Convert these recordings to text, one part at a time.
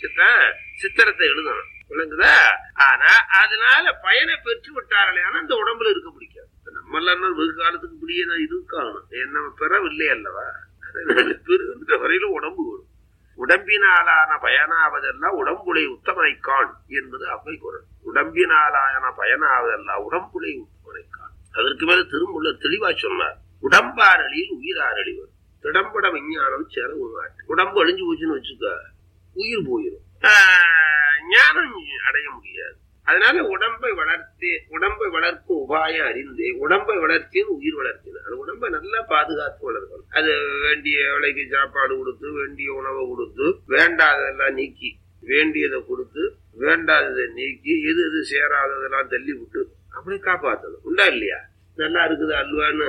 வச்சுதான் சித்திரத்தை எழுதணும் விளங்குதா ஆனா அதனால பயனை பெற்று விட்டார்களே ஆனா அந்த உடம்புல இருக்க பிடிக்காது நம்ம எல்லாம் வெகு காலத்துக்கு இப்படியே தான் இருக்காணும் நம்ம பெறவில்லை அல்லவா அதனால பெறுகின்ற வரையில உடம்பு வரும் உடம்பினாலான பயனாவதெல்லாம் உடம்புலை உத்தமனைக்கான் என்பது அவ்வை குரல் உடம்பினாலான பயனாவதெல்லாம் உடம்புலை உத்தமனைக்கான் அதற்கு மேல திருமுள்ள தெளிவா சொன்னார் உடம்பாரளியில் உயிராரளிவர் திடம்பட விஞ்ஞானம் செலவு நாட்டு உடம்பு அழிஞ்சு போச்சுன்னு வச்சுக்க உயிர் போயிடும் ஆஹ் ஞானம் அடைய முடியாது அதனால உடம்பை வளர்த்து உடம்பை வளர்க்கும் உபாயம் அறிந்து உடம்பை வளர்த்தேன் உயிர் வளர்த்தேன் அந்த உடம்பை நல்லா பாதுகாத்து வளர்க்கணும் அது வேண்டிய விலைக்கு சாப்பாடு கொடுத்து வேண்டிய உணவை கொடுத்து வேண்டாததெல்லாம் நீக்கி வேண்டியதை கொடுத்து வேண்டாததை நீக்கி எது எது சேராததெல்லாம் தள்ளி விட்டு அப்படி காப்பாற்றணும் உண்டா இல்லையா நல்லா இருக்குது அல்வான்னு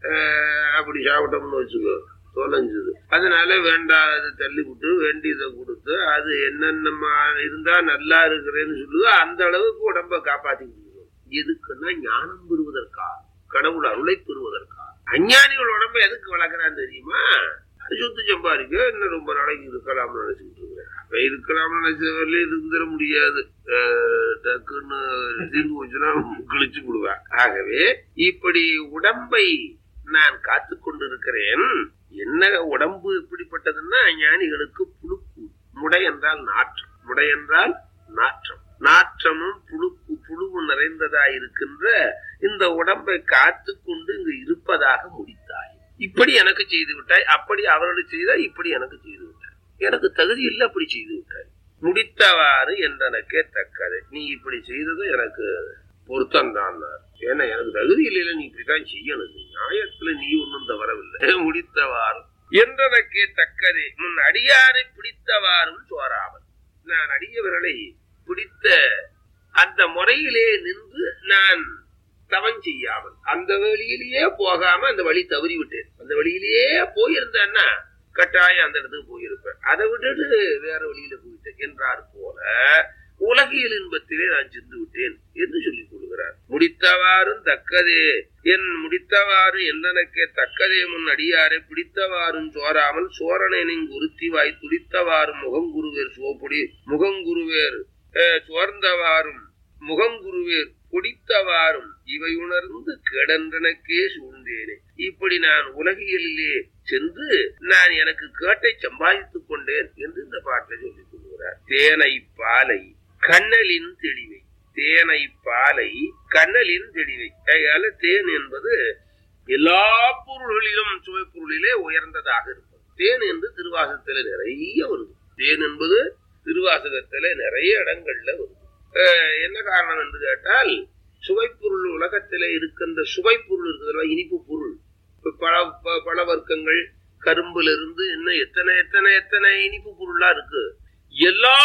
ஆஹ் அப்படி சாப்பிட்டோம்னு வச்சுக்கோ தொலைஞ்சது அதனால வேண்டாத தள்ளி விட்டு வேண்டியதை கொடுத்து அது என்னென்ன மா- இருந்தா நல்லா இருக்கிறேன்னு சொல்லுதோ அந்த அளவுக்கு உடம்ப காப்பாத்திக்கிட்டு எதுக்குன்னா ஞானம் பெறுவதற்கா கடவுள் அருளை பெறுவதற்கா அஞ்ஞானிகள் உடம்ப எதுக்கு வளர்க்குறான்னு தெரியுமா அது சொத்து சம்பாதிக்க இன்னும் ரொம்ப நாளைக்கு இருக்கலாம்னு நினைச்சுக்கிட்டு இருக்கிறேன் அப்ப இருக்கலாம்னு நினைச்ச வரலையும் இருந்துட முடியாது அஹ் டக்குன்னு தீர்ந்து போச்சுன்னா கிழிச்சு விடுவேன் ஆகவே இப்படி உடம்பை நான் காத்து கொண்டிருக்கிறேன் என்ன உடம்பு எப்படிப்பட்டதுன்னா ஞானிகளுக்கு புழுப்பு முடை என்றால் நாற்றம் முடை என்றால் நாற்றம் நாற்றமும் புழுப்பு புழுவு நிறைந்ததா இருக்கின்ற இந்த உடம்பை காத்து கொண்டு இங்கு இருப்பதாக முடித்தாய் இப்படி எனக்கு செய்து விட்டாய் அப்படி அவர்களுக்கு செய்தாய் இப்படி எனக்கு செய்து விட்டாய் எனக்கு தகுதி இல்லை அப்படி செய்து விட்டாய் முடித்தவாறு என்றனக்கே தக்கது நீ இப்படி செய்தது எனக்கு பொருத்தம் தான் ஏன்னா எனக்கு தகுதி இல்லையில நீ இப்படித்தான் செய்யணும் நீ நியாயத்துல நீ ஒன்றும் தவறவில்லை முடித்தவாறு என்றனக்கே தக்கதே முன் அடியாரை பிடித்தவாறும் சோறாமல் நான் அடியவர்களை பிடித்த அந்த முறையிலே நின்று நான் தவம் செய்யாமல் அந்த வழியிலேயே போகாம அந்த வழி தவறி விட்டேன் அந்த வழியிலேயே போயிருந்தேன்னா கட்டாயம் அந்த இடத்துக்கு போயிருப்பேன் அதை விட்டுட்டு வேற வழியில போயிட்டேன் என்றார் போல உலகியல் இன்பத்திலே நான் சென்று விட்டேன் என்று சொல்லிக் கொள்கிறார் முடித்தவாறும் தக்கதே என் முடித்தவாறு என்றனக்கே தக்கதே முன் அடியாரை பிடித்தவாறும் சோராமல் சோரனின் குருத்தி வாய் துடித்தவாறும் முகங்குருவேர் சோப்புடி முகங்குருவேர் அஹ், சோர்ந்தவாறும் முகங்குருவேர் குடித்தவாறும் இவை உணர்ந்து கேடன்றனக்கே சூழ்ந்தேனே இப்படி நான் உலகியலிலே சென்று நான் எனக்கு கேட்டை சம்பாதித்துக் கொண்டேன் என்று இந்த பாட்டை சொல்லிக் கொள்கிறார் தேனை பாலை கண்ணலின் தெளிவை தேனை பாலை கண்ணலின் தெளிவை அதனால தேன் என்பது எல்லா பொருள்களிலும் சுவை பொருளிலே உயர்ந்ததாக இருக்கும் தேன் என்று திருவாசகத்துல நிறைய வருது தேன் என்பது திருவாசகத்துல நிறைய இடங்கள்ல வருது அஹ் என்ன காரணம் என்று கேட்டால் சுவைப்பொருள் உலகத்திலே இருக்கின்ற சுவைப்பொருள் இருக்குதுல்ல இனிப்பு பொருள் இப்ப பழ ப- பழ வர்க்கங்கள் கரும்புல இருந்து இன்னும் எத்தனை எத்தனை எத்தனை இனிப்பு பொருளா இருக்கு எல்லா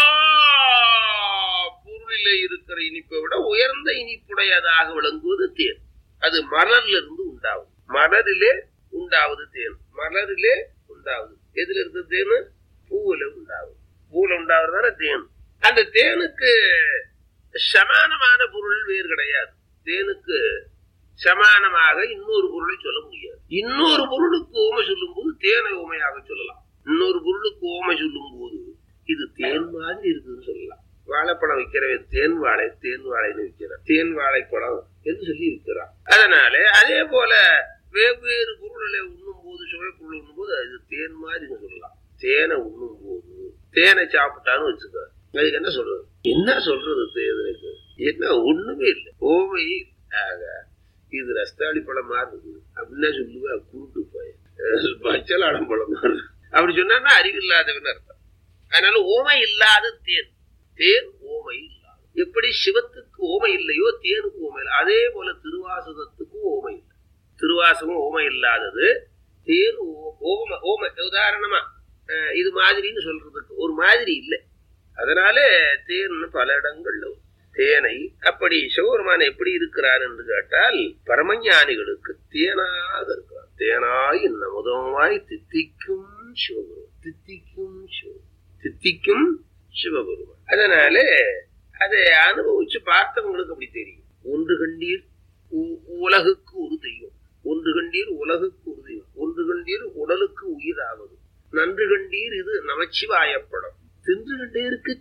பொருளிலே இருக்கிற இனிப்பை விட உயர்ந்த இனிப்புடையதாக விளங்குவது தேன் அது மலர்ல இருந்து உண்டாகும் மலரிலே உண்டாவது தேன் மலரிலே உண்டாவது எதுல இருக்கு தேனு பூவுல உண்டாகும் பூவுல உண்டாவதுதானே தேன் அந்த தேனுக்கு சமானமான பொருள் வேறு கிடையாது தேனுக்கு சமானமாக இன்னொரு பொருளை சொல்ல முடியாது இன்னொரு பொருளுக்கு ஓமை சொல்லும் போது தேனை ஓமையாக சொல்லலாம் இன்னொரு பொருளுக்கு ஓமை சொல்லும் போது இது தேன் மாதிரி இருக்குதுன்னு சொல்லலாம் வாழைப்பழம் விற்கிறவன் தேன் வாழை தேன் வாழைன்னு விற்கிறான் தேன் வாழைப்பழம் என்று சொல்லி விற்கிறான் அதனால அதே போல வெவ்வேறு பொருள்களை உண்ணும் போது சுவை பொருள் உண்ணும் போது அது தேன் மாதிரி சொல்லலாம் தேனை உண்ணும் போது தேனை சாப்பிட்டான்னு வச்சுக்க அதுக்கு என்ன சொல்றது என்ன சொல்றது தேனுக்கு என்ன ஒண்ணுமே இல்லை ஓமை ஆக இது ரஸ்தாளி பழம் மாதிரி இருக்குது அப்படின்னா சொல்லுவா குருட்டு போய் பச்சலாடம் பழம் மாதிரி இருக்கு. அப்படி சொன்னா அறிவில்லாதவன் அர்த்தம் அதனால ஓமை இல்லாத தேன் தேன் ஓமை இல்லாத எப்படி சிவத்துக்கு ஓமை இல்லையோ தேனுக்கு ஓமை இல்லை அதே போல திருவாசகத்துக்கு ஓமை இல்லை திருவாசகம் ஓமை இல்லாதது தேன் ஓ- ஓமை ஓமை உதாரணமா அஹ், இது மாதிரின்னு சொல்றதுக்கு ஒரு மாதிரி இல்லை அதனால தேன் பல இடங்கள்ல வரும். தேனை அப்படி சிவபெருமான் எப்படி இருக்கிறார் என்று கேட்டால் பரமஞானிகளுக்கு தேனாக இருக்கிறார் தேனாய் நமுதமாய் தித்திக்கும் சிவபெருமான் தித்திக்கும் சிவ தித்திக்கும் சிவபெருமான் அதனால அதை அனுபவிச்சு பார்த்தவங்களுக்கு அப்படி தெரியும் ஒன்று கண்டீர் உ- உலகுக்கு ஒரு தெய்வம் ஒன்று கண்டீர் உலகுக்கு ஒரு தெய்வம் ஒன்று கண்டீர் உடலுக்கு உயிராவது நன்று கண்டீர் இது நமச்சிவாயப்படம் தின்று கண்டீருக்கு